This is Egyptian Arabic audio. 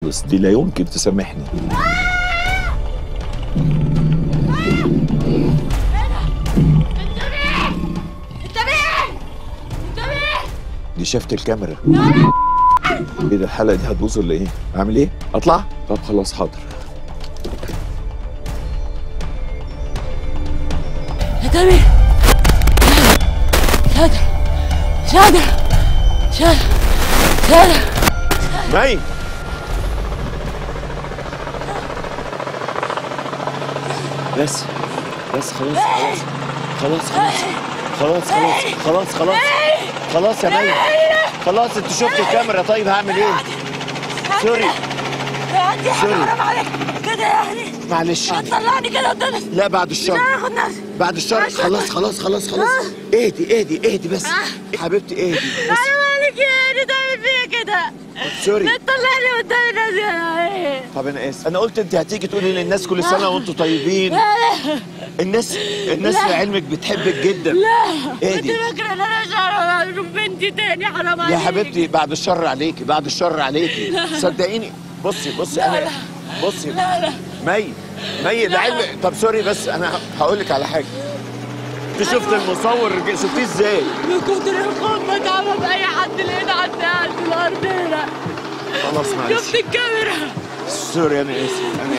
خالص دي لا يمكن تسامحني انت مين؟ انت مين؟ دي شافت الكاميرا ايه ده الحلقه دي هتبوظ ولا ايه اعمل ايه اطلع طب خلاص حاضر انت مين؟ شادر شادر شادر شادر مي بس بس خلاص خلاص خلاص خلاص خلاص خلاص خلاص خلاص يا مي خلاص انت شفت الكاميرا طيب هعمل ايه سوري عندي سوري. حرام عليك كده يعني معلش ما تطلعني كده قدام الناس لا بعد مش الشر هاخد نفسي بعد الشر عشان- خلاص خلاص خلاص خلاص اهدي اهدي اهدي بس حبيبتي اهدي بس حرام عليك يعني تعمل فيا كده سوري ما تطلعني قدام الناس يا ايه طب انا اسف انا قلت انت هتيجي تقولي للناس كل سنه وانتم طيبين الناس الناس في علمك بتحبك جدا لا اهدي. انت فاكره ان انا مش هعرف اشوف بنتي تاني حرام عليك يا حبيبتي بعد الشر عليكي بعد الشر عليكي صدقيني بصي بصي انا بصي لا لا مي مي ده علم طب سوري بس انا هقول لك على حاجه انت شفت المصور شفتيه ازاي من كتر الخوف ما اتعمل باي حد لقينا عند قلب الارض هنا خلاص معلش شفت الكاميرا سوري انا اسف انا